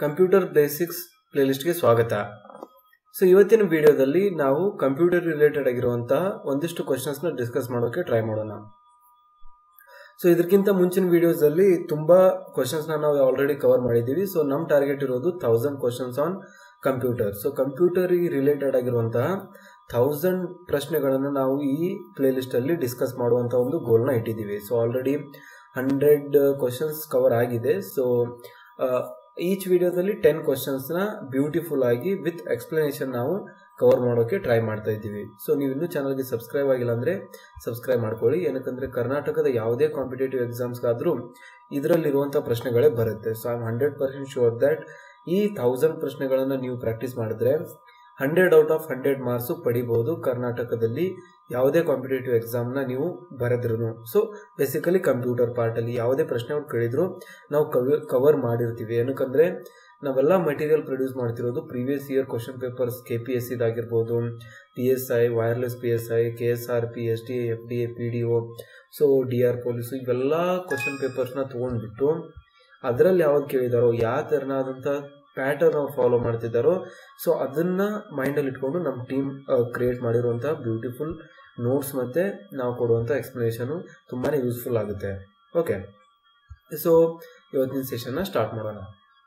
computer basics ಪ್ಲೇಲಿಸ್ಟ್ಗೆ ಸ್ವಾಗತ so ಇವತ್ತಿನ ವಿಡಿಯೋದಲ್ಲಿ ನಾವು ಕಂಪ್ಯೂಟರ್ ರಿಲೇಟೆಡ್ ಆಗಿರುವಂತಹ ಒಂದಿಷ್ಟು ಕ್ವಶನ್ಸ್ನ ಡಿಸ್ಕಸ್ ಮಾಡೋಕೆ ಟ್ರೈ ಮಾಡೋಣ ಸೊ ಇದಕ್ಕಿಂತ ಮುಂಚಿನ ವಿಡಿಯೋಸಲ್ಲಿ ತುಂಬ ಕ್ವಶನ್ಸ್ನ ನಾವು ಆಲ್ರೆಡಿ ಕವರ್ ಮಾಡಿದ್ದೀವಿ ಸೊ ನಮ್ಮ ಟಾರ್ಗೆಟ್ ಇರೋದು thousand questions on computer so ಕಂಪ್ಯೂಟರಿಗೆ ರಿಲೇಟೆಡ್ ಆಗಿರುವಂತಹ ಥೌಸಂಡ್ ಪ್ರಶ್ನೆಗಳನ್ನು ನಾವು ಈ ಪ್ಲೇಲಿಸ್ಟಲ್ಲಿ ಡಿಸ್ಕಸ್ ಮಾಡುವಂಥ ಒಂದು ಗೋಲ್ನ ಇಟ್ಟಿದ್ದೀವಿ so already hundred questions cover ಆಗಿದೆ ಸೊ ಈಚ್ ವಿಡಿಯೋದಲ್ಲಿ ಟೆನ್ ಕ್ವಶನ್ಸ್ನ ಬ್ಯೂಟಿಫುಲ್ ಆಗಿ ವಿತ್ ಎಕ್ಸ್ಪ್ಲನೇಷನ್ ನಾವು ಕವರ್ ಮಾಡೋಕ್ಕೆ ಟ್ರೈ ಮಾಡ್ತಾ ಇದ್ದೀವಿ ಸೊ ನೀವು ಇನ್ನೂ ಚಾನಲ್ಗೆ ಸಬ್ಸ್ಕ್ರೈಬ್ ಆಗಿಲ್ಲ ಅಂದರೆ ಸಬ್ಸ್ಕ್ರೈಬ್ ಮಾಡ್ಕೊಳ್ಳಿ ಏನಕ್ಕಂದರೆ ಕರ್ನಾಟಕದ ಯಾವುದೇ ಕಾಂಪಿಟೇಟಿವ್ ಎಕ್ಸಾಮ್ಸ್ಗಾದರೂ ಇದರಲ್ಲಿರುವಂಥ ಪ್ರಶ್ನೆಗಳೇ ಬರುತ್ತೆ so I am hundred percent sure that ಈ ಥೌಸಂಡ್ ಪ್ರಶ್ನೆಗಳನ್ನು ನೀವು ಪ್ರಾಕ್ಟೀಸ್ ಮಾಡಿದ್ರೆ hundred out of hundred marks ಪಡಿಬೋದು ಕರ್ನಾಟಕದಲ್ಲಿ ಯಾವುದೇ ಕಾಂಪಿಟೇಟಿವ್ ಎಕ್ಸಾಮ್ನ ನೀವು ಬರೆದ್ರೂ ಸೊ ಬೇಸಿಕಲಿ ಕಂಪ್ಯೂಟರ್ ಪಾರ್ಟಲ್ಲಿ ಯಾವುದೇ ಪ್ರಶ್ನೆ ಅವ್ರು ಕೇಳಿದ್ರು ನಾವು ಕವ ಕವರ್ ಮಾಡಿರ್ತೀವಿ ಏನಕ್ಕಂದರೆ ನಾವೆಲ್ಲ ಮಟೀರಿಯಲ್ ಪ್ರೊಡ್ಯೂಸ್ ಮಾಡ್ತಿರೋದು previous year question papers K P S ಇದಾಗಿರ್ಬೋದು P S I wireless P S I K S R P S D F D A P D O so D R police ಇವೆಲ್ಲ question ಪೇಪರ್ಸ್ನ ತೊಗೊಂಡ್ಬಿಟ್ಟು ಅದರಲ್ಲಿ ಯಾವ್ದು ಕೇಳಿದಾರೋ ಯಾವ ಥರನಾದಂಥ pattern ನಾವು ಫಾಲೋ ಮಾಡ್ತಿದ್ದಾರೋ ಸೊ ಅದನ್ನು ಮೈಂಡಲ್ಲಿ ಇಟ್ಕೊಂಡು ನಮ್ಮ ಟೀಮ್ ಕ್ರಿಯೇಟ್ ಮಾಡಿರುವಂಥ ಬ್ಯೂಟಿಫುಲ್ ನೋಟ್ಸ್ ಮತ್ತು ನಾವು ಕೊಡುವಂಥ ಎಕ್ಸ್ಪ್ಲನೇಷನು ತುಂಬಾ ಯೂಸ್ಫುಲ್ ಆಗುತ್ತೆ ಓಕೆ ಸೊ ಇವತ್ತಿನ ಸೆಷನ್ನ ಸ್ಟಾರ್ಟ್ ಮಾಡೋಣ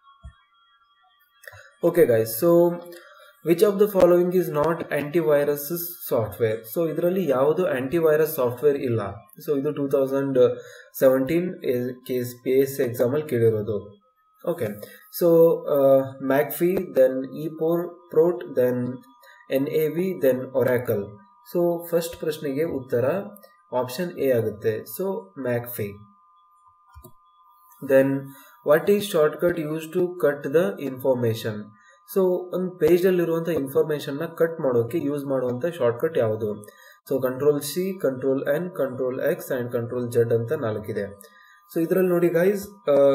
okay guys so which of the following is not antivirus software so ಇದರಲ್ಲಿ ಯಾವುದು ಆ್ಯಂಟಿವೈರಸ್ ಸಾಫ್ಟ್ವೇರ್ ಇಲ್ಲ ಸೊ ಇದು two thousand seventeen case P S ಎಕ್ಸಾಮಲ್ಲಿ ಕೇಳಿರೋದು okay so McAfee then E for Prot then N A V then Oracle so first ಪ್ರಶ್ನೆಗೆ ಉತ್ತರ option A ಆಗುತ್ತೆ so McAfee then what is shortcut use to cut the information so ಒಂದು ಪೇಜಲ್ಲಿರುವಂಥ ಇನ್ಫಾರ್ಮೇಷನ್ನ cut ಮಾಡೋಕ್ಕೆ use ಮಾಡುವಂಥ shortcut ಯಾವುದು so control C control N control X and control Z ಅಂತ ನಾಲ್ಕಿದೆ ಸೊ ಇದರಲ್ಲಿ ನೋಡಿ guys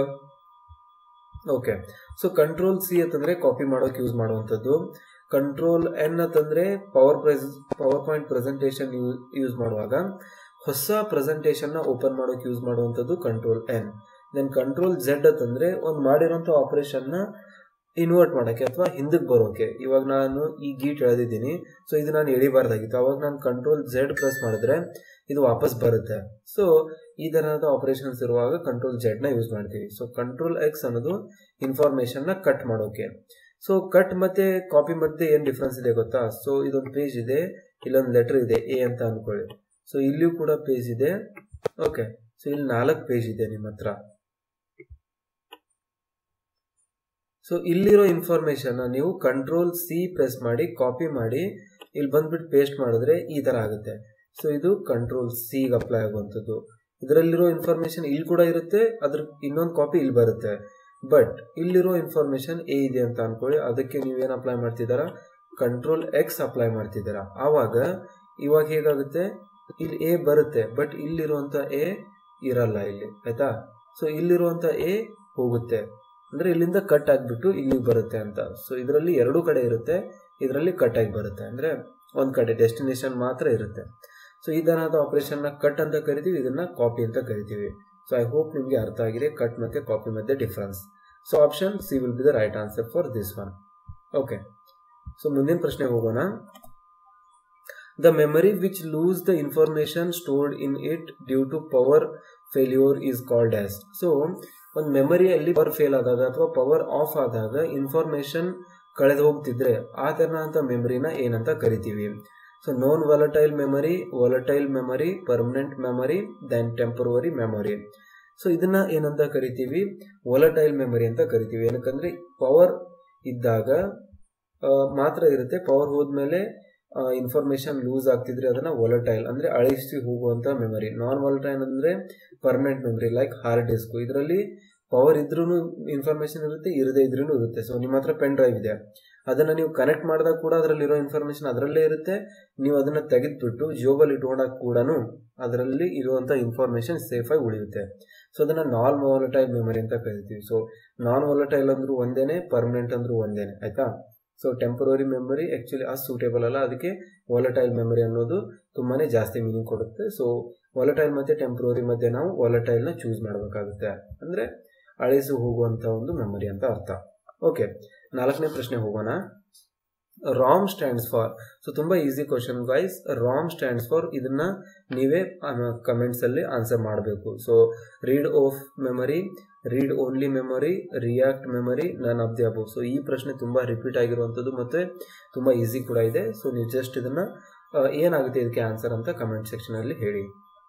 okay so control C ಅಂತಂದರೆ ಕಾಪಿ ಮಾಡೋಕೆ ಯೂಸ್ ಮಾಡುವಂಥದ್ದು ಕಂಟ್ರೋಲ್ ಎನ್ ಅಂತಂದರೆ power press power point presentation use ಮಾಡುವಾಗ ಹೊಸ ಪ್ರೆಸೆಂಟೇಷನ್ನ ಓಪನ್ ಮಾಡೋಕೆ ಯೂಸ್ ಮಾಡುವಂಥದ್ದು control N then control Z ಅಂತಂದರೆ ಒಂದು ಮಾಡಿರೋಂಥ ಆಪ್ರೇಷನ್ನ ಇನ್ವರ್ಟ್ ಮಾಡೋಕ್ಕೆ ಅಥವಾ ಹಿಂದಕ್ಕೆ ಬರೋಕೆ ಇವಾಗ ನಾನು ಈ ಗೀಟ್ ಎಳೆದಿದ್ದೀನಿ ಸೊ ಇದು ನಾನು ಎಳಿಬಾರ್ದಾಗಿತ್ತು ಅವಾಗ ನಾನು ಕಂಟ್ರೋಲ್ ಜೆಡ್ ಪ್ರೆಸ್ ಮಾಡಿದ್ರೆ ಇದು ವಾಪಸ್ ಬರುತ್ತೆ ಸೊ ಈ ಥರದ ಆಪರೇಷನ್ಸ್ ಇರುವಾಗ ಕಂಟ್ರೋಲ್ ಜೆಡ್ನ ಯೂಸ್ ಮಾಡ್ತೀವಿ ಸೊ ಕಂಟ್ರೋಲ್ ಎಕ್ಸ್ ಅನ್ನೋದು ಇನ್ಫಾರ್ಮೇಷನ್ನ ಕಟ್ ಮಾಡೋಕೆ ಸೊ ಕಟ್ ಮತ್ತು ಕಾಪಿ ಮಧ್ಯೆ ಏನು ಡಿಫ್ರೆನ್ಸ್ ಇದೆ ಗೊತ್ತಾ ಸೊ ಇದೊಂದು ಪೇಜ್ ಇದೆ ಇಲ್ಲೊಂದು ಲೆಟರ್ ಇದೆ ಎ ಅಂತ ಅಂದ್ಕೊಳ್ಳಿ ಸೊ ಇಲ್ಲಿಯೂ ಕೂಡ ಪೇಜ್ ಇದೆ ಓಕೆ ಸೊ ಇಲ್ಲಿ ನಾಲ್ಕು ಪೇಜ್ ಇದೆ ನಿಮ್ಮ ಹತ್ರ ಸೊ ಇಲ್ಲಿರೋ ಇನ್ಫಾರ್ಮೇಷನ್ನ ನೀವು ಕಂಟ್ರೋಲ್ ಸಿ ಪ್ರೆಸ್ ಮಾಡಿ ಕಾಪಿ ಮಾಡಿ ಇಲ್ಲಿ ಬಂದ್ಬಿಟ್ಟು ಪೇಸ್ಟ್ ಮಾಡಿದ್ರೆ ಈ ಥರ ಆಗುತ್ತೆ ಸೊ ಇದು ಕಂಟ್ರೋಲ್ ಸಿಗೆ ಅಪ್ಲೈ ಆಗುವಂಥದ್ದು ಇದರಲ್ಲಿರೋ ಇನ್ಫಾರ್ಮೇಷನ್ ಇಲ್ಲಿ ಕೂಡ ಇರುತ್ತೆ ಅದ್ರ ಇನ್ನೊಂದು ಕಾಪಿ ಇಲ್ಲಿ ಬರುತ್ತೆ ಬಟ್ ಇಲ್ಲಿರೋ ಇನ್ಫಾರ್ಮೇಷನ್ ಎ ಇದೆ ಅಂತ ಅನ್ಕೊಳ್ಳಿ ಅದಕ್ಕೆ ನೀವೇನು ಅಪ್ಲೈ ಮಾಡ್ತಿದ್ದೀರಾ ಕಂಟ್ರೋಲ್ ಎಕ್ಸ್ ಅಪ್ಲೈ ಮಾಡ್ತಿದ್ದೀರಾ ಆವಾಗ ಇವಾಗ ಹೇಗಾಗುತ್ತೆ ಇಲ್ಲಿ ಎ ಬರುತ್ತೆ ಬಟ್ ಇಲ್ಲಿರುವಂಥ ಎ ಇರಲ್ಲ ಇಲ್ಲಿ ಆಯ್ತಾ ಸೊ ಇಲ್ಲಿರುವಂಥ ಎ ಹೋಗುತ್ತೆ ಅಂದರೆ ಇಲ್ಲಿಂದ ಕಟ್ ಆಗಿಬಿಟ್ಟು ಇಲ್ಲಿಗೆ ಬರುತ್ತೆ ಅಂತ ಸೊ ಇದರಲ್ಲಿ ಎರಡೂ ಕಡೆ ಇರುತ್ತೆ ಇದರಲ್ಲಿ ಕಟ್ ಆಗಿ ಬರುತ್ತೆ ಅಂದರೆ ಒಂದು ಕಡೆ ಡೆಸ್ಟಿನೇಷನ್ ಮಾತ್ರ ಇರುತ್ತೆ ಸೊ ಈ ಥರದ ಆಪರೇಷನ್ನ ಕಟ್ ಅಂತ ಕರಿತೀವಿ ಇದನ್ನು ಕಾಪಿ ಅಂತ ಕರಿತೀವಿ ಸೊ ಐ ಹೋಪ್ ನಿಮಗೆ ಅರ್ಥ ಆಗಿದೆ ಕಟ್ ಮತ್ತು ಕಾಪಿ ಮಧ್ಯೆ difference so option C will be the right answer for this one okay so ಮುಂದಿನ ಪ್ರಶ್ನೆ ಹೋಗೋಣ the memory which lose the information stored in it due to power failure is called as so ಒಂದು ಮೆಮರಿಯಲ್ಲಿ power fail ಆದಾಗ ಅಥವಾ power of ಆದಾಗ information ಕಳೆದು ಹೋಗ್ತಿದ್ರೆ ಆ ಥರನಂಥ ಮೆಮರಿನ ಏನಂತ ಕರಿತೀವಿ so non volatile memory volatile memory permanent memory then temporary memory so ಇದನ್ನ ಏನಂತ ಕರಿತೀವಿ ವಾಲಟೈಲ್ ಮೆಮರಿ ಅಂತ ಕರಿತೀವಿ ಏನಕ್ಕಂದ್ರೆ ಪವರ್ ಇದ್ದಾಗ ಮಾತ್ರ ಇರುತ್ತೆ ಪವರ್ ಹೋದ್ಮೇಲೆ ಇನ್ಫಾರ್ಮೇಷನ್ ಲೂಸ್ ಆಗ್ತಿದ್ರೆ ಅದನ್ನ ವಾಲಟೈಲ್ ಅಂದ್ರೆ ಅಳಿಸಿ ಹೋಗುವಂತ ಮೆಮರಿ ನಾನ್ ವಾಲಟೈಲ್ ಅಂದ್ರೆ permanent memory like hard disk ಇದರಲ್ಲಿ ಪವರ್ ಇದ್ರೂ ಇನ್ಫಾರ್ಮೇಷನ್ ಇರುತ್ತೆ ಇರದೇ ಇದ್ರೂ ಇರುತ್ತೆ ಸೊ ನಿಮ್ಮ ಹತ್ರ ಪೆನ್ ಡ್ರೈವ್ ಇದೆ ಅದನ್ನು ನೀವು ಕನೆಕ್ಟ್ ಮಾಡಿದಾಗ ಕೂಡ ಅದರಲ್ಲಿರೋ ಇನ್ಫಾರ್ಮೇಷನ್ ಅದರಲ್ಲೇ ಇರುತ್ತೆ ನೀವು ಅದನ್ನು ತೆಗೆದುಬಿಟ್ಟು ಜೋಬಲ್ಲಿ ಇಟ್ಕೊಂಡಾಗ ಕೂಡ ಅದರಲ್ಲಿ ಇರುವಂಥ ಇನ್ಫಾರ್ಮೇಷನ್ ಸೇಫಾಗಿ ಉಳಿಯುತ್ತೆ ಸೊ ಅದನ್ನು ನಾನ್ ವಾಲಟೈಲ್ ಮೆಮರಿ ಅಂತ ಕರಿತೀವಿ ಸೊ ನಾನ್ ವಾಲಟೈಲ್ ಅಂದ್ರೂ ಒಂದೇನೆ ಪರ್ಮನೆಂಟ್ ಅಂದ್ರೂ ಒಂದೇನೆ ಆಯಿತಾ ಸೊ ಟೆಂಪರರಿ ಮೆಮರಿ ಆ್ಯಕ್ಚುಲಿ ಅಷ್ಟು ಸೂಟೇಬಲ್ ಅಲ್ಲ ಅದಕ್ಕೆ ವಾಲಟೈಲ್ ಮೆಮರಿ ಅನ್ನೋದು ತುಂಬಾ ಜಾಸ್ತಿ ಮೀನಿಂಗ್ ಕೊಡುತ್ತೆ ಸೊ ವಾಲಟೈಲ್ ಮತ್ತು ಟೆಂಪ್ರವರಿ ಮಧ್ಯೆ ನಾವು ವಾಲಟೈಲ್ನ ಚೂಸ್ ಮಾಡಬೇಕಾಗುತ್ತೆ ಅಂದರೆ ಅಳಿಸಿ ಹೋಗುವಂಥ ಒಂದು ಮೆಮರಿ ಅಂತ ಅರ್ಥ ಓಕೆ ನಾಲ್ಕನೇ ಪ್ರಶ್ನೆ ಹೋಗೋಣ ರಾಮ್ ಸ್ಟ್ಯಾಂಡ್ಸ್ ಫಾರ್ ಸೊ ತುಂಬ easy question guys RAM stands for ಇದನ್ನ ನೀವೇ ಕಮೆಂಟ್ಸ್ ಅಲ್ಲಿ ಆನ್ಸರ್ ಮಾಡಬೇಕು so read of memory read only memory react memory none of the above so ಈ ಪ್ರಶ್ನೆ ತುಂಬ ರಿಪೀಟ್ ಆಗಿರುವಂಥದ್ದು ಮತ್ತು ತುಂಬ ಈಸಿ ಕೂಡ ಇದೆ ಸೊ ನೀವು ಜಸ್ಟ್ ಇದನ್ನು ಏನಾಗುತ್ತೆ ಇದಕ್ಕೆ ಆನ್ಸರ್ ಅಂತ ಕಮೆಂಟ್ ಸೆಕ್ಷನಲ್ಲಿ ಹೇಳಿ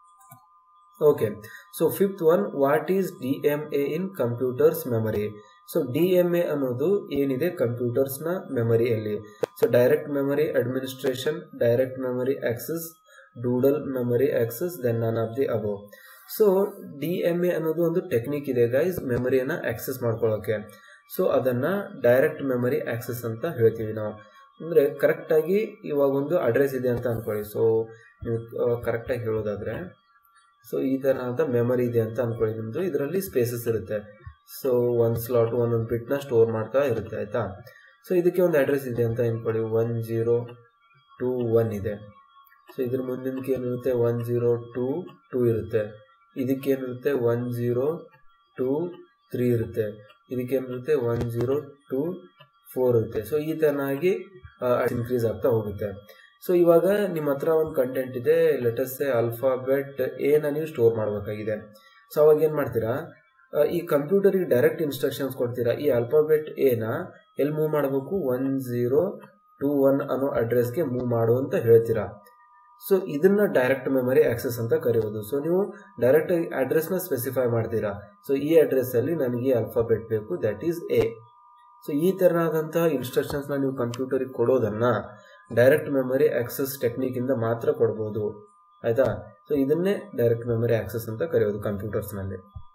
okay so fifth one what is D M A in computers memory so D M A ಅನ್ನೋದು ಏನಿದೆ ಕಂಪ್ಯೂಟರ್ಸ್ನ ಮೆಮರಿಯಲ್ಲಿ so direct memory administration direct memory access doodle memory access then none of the above so D M A ಅನ್ನೋದು ಒಂದು technique ಇದೆ guys ಮೆಮರಿಯನ್ನು access ಮಾಡ್ಕೊಳ್ಳೋಕೆ so ಅದನ್ನು ಡೈರೆಕ್ಟ್ ಮೆಮರಿ ಆಕ್ಸೆಸ್ ಅಂತ ಹೇಳ್ತೀವಿ ನಾವು ಅಂದರೆ ಕರೆಕ್ಟಾಗಿ ಇವಾಗ ಒಂದು ಅಡ್ರೆಸ್ ಇದೆ ಅಂತ ಅಂದ್ಕೊಳ್ಳಿ ಸೊ ನೀವು ಕರೆಕ್ಟಾಗಿ ಹೇಳೋದಾದರೆ ಸೊ ಈ ಥರದ ಮೆಮರಿ ಇದೆ ಅಂತ ಅಂದ್ಕೊಳ್ಳಿ ನಿಮ್ಮದು ಇದರಲ್ಲಿ ಸ್ಪೇಸಸ್ ಇರುತ್ತೆ ಸೊ ಒಂದು ಸ್ಲಾಟ್ ಒಂದೊಂದು ಬಿಟ್ನ ಸ್ಟೋರ್ ಮಾಡ್ತಾ ಇರುತ್ತೆ ಆಯಿತಾ ಸೊ ಇದಕ್ಕೆ ಒಂದು ಅಡ್ರೆಸ್ ಇದೆ ಅಂತ ಅಂದ್ಕೊಳ್ಳಿ ಒನ್ ಜೀರೋ ಟೂ ಒನ್ ಇದೆ ಸೊ ಇದ್ರ ಮುಂದಿನಕ್ಕೆ ಏನಿರುತ್ತೆ ಒನ್ ಜೀರೋ ಟೂ ಟೂ ಇರುತ್ತೆ ಇದಕ್ಕೇನಿರುತ್ತೆ ಒನ್ ಜೀರೋ ಟೂ ತ್ರೀ ಇರುತ್ತೆ ಇದಕ್ಕೇನಿರುತ್ತೆ ಒನ್ ಜೀರೋ ಟೂ ಫೋರ್ ಇರುತ್ತೆ ಸೊ ಈ ಥರನಾಗಿ ಇನ್ಕ್ರೀಸ್ ಆಗ್ತಾ ಹೋಗುತ್ತೆ ಸೊ ಇವಾಗ ನಿಮ್ಮ ಹತ್ರ ಒಂದು ಕಂಟೆಂಟ್ ಇದೆ ಲೆಟಸ್ಸೆ ಅಲ್ಫಾಬೆಟ್ ಎನ ನೀವು ಸ್ಟೋರ್ ಮಾಡಬೇಕಾಗಿದೆ ಸೊ ಅವಾಗ ಏನು ಮಾಡ್ತೀರಾ ಈ ಕಂಪ್ಯೂಟರಿಗೆ ಡೈರೆಕ್ಟ್ ಇನ್ಸ್ಟ್ರಕ್ಷನ್ಸ್ ಕೊಡ್ತೀರಾ ಈ ಅಲ್ಫಾಬೆಟ್ ಎನ ಎಲ್ಲಿ ಮೂವ್ ಮಾಡಬೇಕು ಒನ್ ಝೀರೋ ಟೂ ಒನ್ ಅನ್ನೋ ಅಡ್ರೆಸ್ಗೆ ಮೂವ್ ಮಾಡು ಅಂತ ಹೇಳ್ತೀರಾ ಸೊ ಇದನ್ನ ಡೈರೆಕ್ಟ್ ಮೆಮರಿ ಆಕ್ಸೆಸ್ ಅಂತ ಕರೆಯೋದು ಸೊ ನೀವು ಡೈರೆಕ್ಟ್ ಅಡ್ರೆಸ್ನ ಸ್ಪೆಸಿಫೈ ಮಾಡ್ತೀರಾ ಸೊ ಈ ಅಡ್ರೆಸ್ಸಲ್ಲಿ ನನಗೆ ಅಲ್ಫಾಬೆಟ್ ಬೇಕು ದಟ್ ಈಸ್ ಎ ಸೊ ಈ ಥರನಾದಂತಹ ಇನ್ಸ್ಟ್ರಕ್ಷನ್ಸ್ನ ನೀವು ಕಂಪ್ಯೂಟರಿಗೆ ಕೊಡೋದನ್ನು ಡೈರೆಕ್ಟ್ ಮೆಮರಿ ಆಕ್ಸೆಸ್ ಟೆಕ್ನಿಕಿಂದ ಮಾತ್ರ ಕೊಡ್ಬೋದು ಆಯಿತಾ ಸೊ ಇದನ್ನೇ ಡೈರೆಕ್ಟ್ ಮೆಮರಿ ಆಕ್ಸೆಸ್ ಅಂತ ಕರೆಯೋದು ಕಂಪ್ಯೂಟರ್ಸ್ನಲ್ಲಿ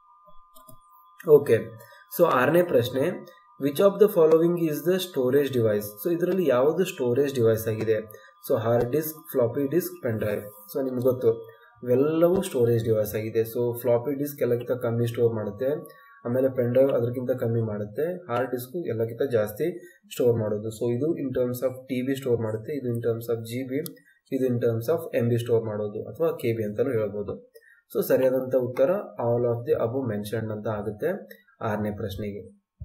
ಓಕೆ ಸೊ ಆರನೇ ಪ್ರಶ್ನೆ which of the following is the storage device so ಇದರಲ್ಲಿ ಯಾವುದು ಸ್ಟೋರೇಜ್ ಡಿವೈಸ್ ಆಗಿದೆ so hard disk floppy disk pen drive so ನಿಮ್ಗೆ ಗೊತ್ತು ಇವೆಲ್ಲವೂ ಸ್ಟೋರೇಜ್ ಡಿವೈಸ್ ಆಗಿದೆ ಸೊ ಫ್ಲಾಪಿ ಡಿಸ್ಕ್ ಎಲ್ಲಕ್ಕಿಂತ ಕಮ್ಮಿ ಸ್ಟೋರ್ ಮಾಡುತ್ತೆ ಆಮೇಲೆ ಪೆನ್ ಡ್ರೈವ್ ಅದಕ್ಕಿಂತ ಕಮ್ಮಿ ಮಾಡುತ್ತೆ ಹಾರ್ಡ್ ಡಿಸ್ಕು ಎಲ್ಲಕ್ಕಿಂತ ಜಾಸ್ತಿ ಸ್ಟೋರ್ ಮಾಡೋದು ಸೊ ಇದು in terms of T B store ಮಾಡುತ್ತೆ ಇದು in terms of G B ಇದು in terms of M B store ಮಾಡೋದು ಅಥವಾ ಕೆ ಬಿ ಅಂತಲೂ ಹೇಳ್ಬೋದು ಸೊ ಸರಿಯಾದಂಥ ಉತ್ತರ all of the above mention ಅಂತ ಆಗುತ್ತೆ ಆರನೇ ಪ್ರಶ್ನೆಗೆ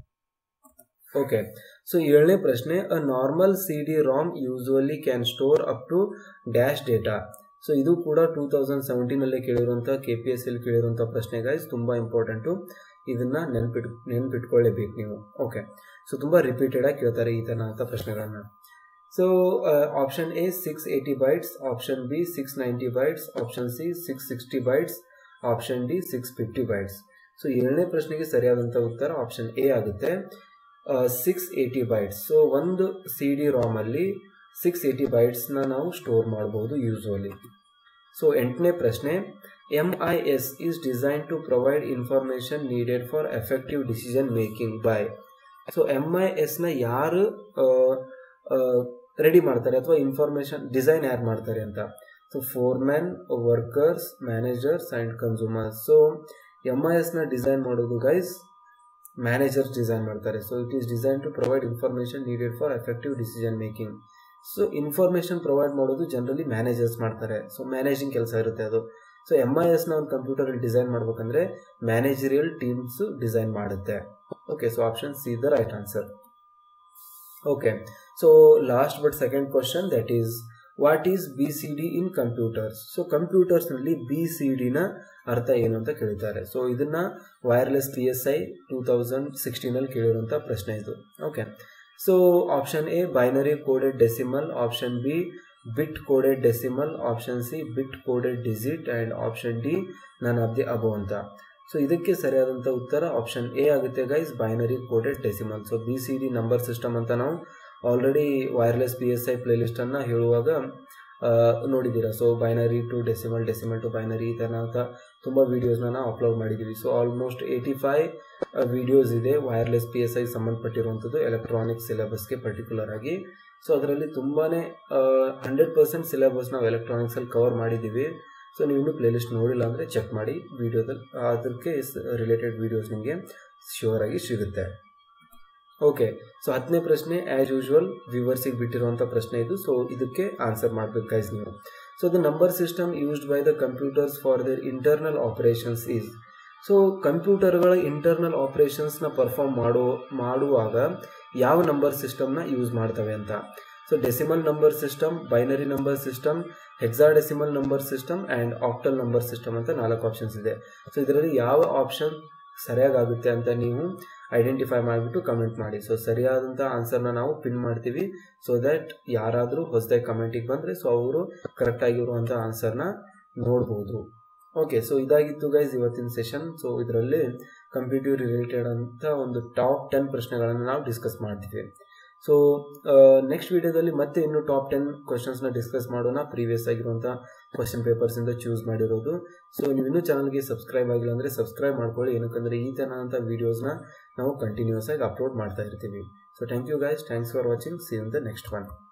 ಓಕೆ ಸೊ ಏಳನೇ ಪ್ರಶ್ನೆ a normal C D ROM usually can store up to dash data so ಇದು ಕೂಡ ಟೂ ತೌಸಂಡ್ ಸೆವೆಂಟೀನಲ್ಲೇ ಕೇಳಿರುವಂಥ ಕೆ ಪಿ ಎಸ್ ಎಲ್ ಕೇಳಿರುವಂಥ ಪ್ರಶ್ನೆ ಗೈಸ್ ತುಂಬ ಇಂಪಾರ್ಟೆಂಟು ಇದನ್ನು ನೆನ್ಪಿಟ್ ನೆನ್ಪಿಟ್ಕೊಳ್ಳೇಬೇಕು ನೀವು ಓಕೆ ಸೊ ತುಂಬ ರಿಪೀಟೆಡಾಗಿ ಕೇಳ್ತಾರೆ ಈ ಥರ ಪ್ರಶ್ನೆಗಳನ್ನು so option A six eighty bytes option B six ninety bytes option C six sixty bytes option D six fifty bytes so ಏಳನೇ ಪ್ರಶ್ನೆಗೆ ಸರಿಯಾದಂಥ ಉತ್ತರ ಆಪ್ಷನ್ ಎ ಆಗುತ್ತೆ ಸಿಕ್ಸ್ ಏಯ್ಟಿ ಬೈಟ್ಸ್ ಸೊ ಒಂದು ಸಿ ಡಿ ರಾಮಲ್ಲಿ ಸಿಕ್ಸ್ ಏಯ್ಟಿ ಬೈಟ್ಸ್ನ ನಾವು store ಮಾಡ್ಬೋದು ಯೂಸ್ವಲಿ ಸೊ ಎಂಟನೇ ಪ್ರಶ್ನೆ M I S is design to provide information needed for effective decision making by so M I ಎಸ್ನ ಯಾರು ರೆಡಿ ಮಾಡ್ತಾರೆ ಅಥವಾ ಇನ್ಫಾರ್ಮೇಷನ್ ಡಿಸೈನ್ ಯಾರು ಮಾಡ್ತಾರೆ ಅಂತ so foreman workers managers and consumers so M I ಎಸ್ನ ಡಿಸೈನ್ ಮಾಡೋದು ಗೈಸ್ ಮ್ಯಾನೇಜರ್ಸ್ ಡಿಸೈನ್ ಮಾಡ್ತಾರೆ so it is design to provide information needed for effective decision making so information provide ಮಾಡೋದು generally managers ಮಾಡ್ತಾರೆ so managing ಕೆಲಸ ಇರುತ್ತೆ ಅದು so M I ಎಸ್ನ ಒಂದು ಕಂಪ್ಯೂಟರಲ್ಲಿ ಡಿಸೈನ್ ಮಾಡ್ಬೇಕಂದ್ರೆ ಮ್ಯಾನೇಜರಿಯಲ್ ಟೀಮ್ಸ್ ಡಿಸೈನ್ ಮಾಡುತ್ತೆ okay so option C the right answer okay so last but second question that is what is B C D in computers so ಕಂಪ್ಯೂಟರ್ಸ್ನಲ್ಲಿ B C ಡಿನ ಅರ್ಥ ಏನು ಅಂತ ಕೇಳಿದ್ದಾರೆ ಸೊ ಇದನ್ನ wireless P S I two thousand ಸಿಕ್ಸ್ಟೀನಲ್ಲಿ ಕೇಳಿರುವಂಥ ಪ್ರಶ್ನೆ ಇದು okay so option A binary coded decimal option B bit coded decimal option C bit coded digit and option D none of the above ಅಂತ so ಇದಕ್ಕೆ ಸರಿಯಾದಂಥ ಉತ್ತರ option A ಆಗುತ್ತೆ guys binary coded decimal so B C D number system ಅಂತ ನಾವು already wireless P S I ಪ್ಲೇಲಿಸ್ಟನ್ನು ಹೇಳುವಾಗ ನೋಡಿದ್ದೀರಾ so binary to decimal decimal to binary ಈ ಥರ ಅಂತ ತುಂಬ ವೀಡಿಯೋಸ್ನ ನಾವು ಅಪ್ಲೋಡ್ ಮಾಡಿದ್ದೀವಿ so almost eighty five videos ಇದೆ ವೈರ್ಲೆಸ್ ಪಿ ಎಸ್ ಐ ಸಂಬಂಧಪಟ್ಟಿರುವಂಥದ್ದು ಎಲೆಕ್ಟ್ರಾನಿಕ್ ಸಿಲೆಬಸ್ಗೆ ಪರ್ಟಿಕ್ಯುಲರ್ ಆಗಿ ಸೊ ಅದರಲ್ಲಿ ತುಂಬಾ ಹಂಡ್ರೆಡ್ ಪರ್ಸೆಂಟ್ ಸಿಲೆಬಸ್ ನಾವು ಎಲೆಕ್ಟ್ರಾನಿಕ್ಸಲ್ಲಿ ಕವರ್ ಮಾಡಿದ್ದೀವಿ ಸೊ ನೀವು ಇನ್ನೂ ಪ್ಲೇಲಿಸ್ಟ್ ನೋಡಿಲ್ಲ ಅಂದರೆ ಚೆಕ್ ಮಾಡಿ ವೀಡಿಯೋದಲ್ಲಿ ಅದಕ್ಕೆ ರಿಲೇಟೆಡ್ ವೀಡಿಯೋಸ್ ನಿಮಗೆ ಶ್ಯೂರ್ ಆಗಿ ಸಿಗುತ್ತೆ ಓಕೆ ಸೊ ಹತ್ತನೇ ಪ್ರಶ್ನೆ ಆ್ಯಸ್ ಯೂಶ್ವಲ್ ವ್ಯೂವರ್ಸಿಗೆ ಬಿಟ್ಟಿರುವಂಥ ಪ್ರಶ್ನೆ ಇದು ಸೊ ಇದಕ್ಕೆ ಆನ್ಸರ್ ಮಾಡಬೇಕು ಗೈಸ್ ನೀವು so the number system used by the computers for their internal operations is so ಕಂಪ್ಯೂಟರ್ಗಳ ಇಂಟರ್ನಲ್ ಆಪ್ರೇಷನ್ಸ್ನ ಪರ್ಫಾರ್ಮ್ ಮಾಡೋ ಮಾಡುವಾಗ ಯಾವ ನಂಬರ್ ಸಿಸ್ಟಮ್ನ ಯೂಸ್ ಮಾಡ್ತವೆ ಅಂತ so decimal number system binary number system hexadecimal number system and octal number system ಅಂತ ನಾಲ್ಕು ಆಪ್ಷನ್ಸ್ ಇದೆ ಸೊ ಇದರಲ್ಲಿ ಯಾವ ಆಪ್ಷನ್ ಸರಿಯಾಗುತ್ತೆ ಅಂತ ನೀವು ಐಡೆಂಟಿಫೈ ಮಾಡಿಬಿಟ್ಟು ಕಮೆಂಟ್ ಮಾಡಿ ಸೊ ಸರಿಯಾದಂಥ ಆನ್ಸರ್ನ ನಾವು ಪಿನ್ ಮಾಡ್ತೀವಿ ಸೊ ದ್ಯಾಟ್ ಯಾರಾದರೂ ಹೊಸದಾಗಿ ಕಮೆಂಟಿಗೆ ಬಂದರೆ ಸೊ ಅವರು ಕರೆಕ್ಟಾಗಿರುವಂಥ ಆನ್ಸರ್ನ ನೋಡ್ಬೋದು ಓಕೆ ಸೊ ಇದಾಗಿತ್ತು ಗೈಸ್ ಇವತ್ತಿನ ಸೆಷನ್ ಸೊ ಇದರಲ್ಲಿ ಕಂಪ್ಯೂಟರ್ ರಿಲೇಟೆಡ್ ಅಂತ ಒಂದು ಟಾಪ್ ಟೆನ್ ಪ್ರಶ್ನೆಗಳನ್ನು ನಾವು ಡಿಸ್ಕಸ್ ಮಾಡ್ತೀವಿ ಸೊ ನೆಕ್ಸ್ಟ್ ವಿಡಿಯೋದಲ್ಲಿ ಮತ್ತೆ ಇನ್ನು ಟಾಪ್ ಟೆನ್ ಕ್ವಶನ್ಸ್ನ ಡಿಸ್ಕಸ್ ಮಾಡೋಣ ಪ್ರೀವಿಯಸ್ ಆಗಿರುವಂಥ ಕ್ವಶನ್ ಪೇಪರ್ಸಿಂದ ಚೂಸ್ ಮಾಡಿರೋದು ಸೊ ನೀವು ಇನ್ನೂ ಚಾನಲ್ಗೆ ಸಬ್ಸ್ಕ್ರೈಬ್ ಆಗಿಲ್ಲ ಅಂದರೆ ಸಬ್ಸ್ಕ್ರೈಬ್ ಮಾಡ್ಕೊಳ್ಳಿ ಏನಕ್ಕಂದರೆ ಈ ಥರದಂಥ ವೀಡಿಯೋಸ್ನ ನಾವು ಕಂಟಿನ್ಯೂಸ್ ಆಗಿ ಅಪ್ಲೋಡ್ ಮಾಡ್ತಾ ಇರ್ತೀವಿ so thank you guys thanks for watching see in the next one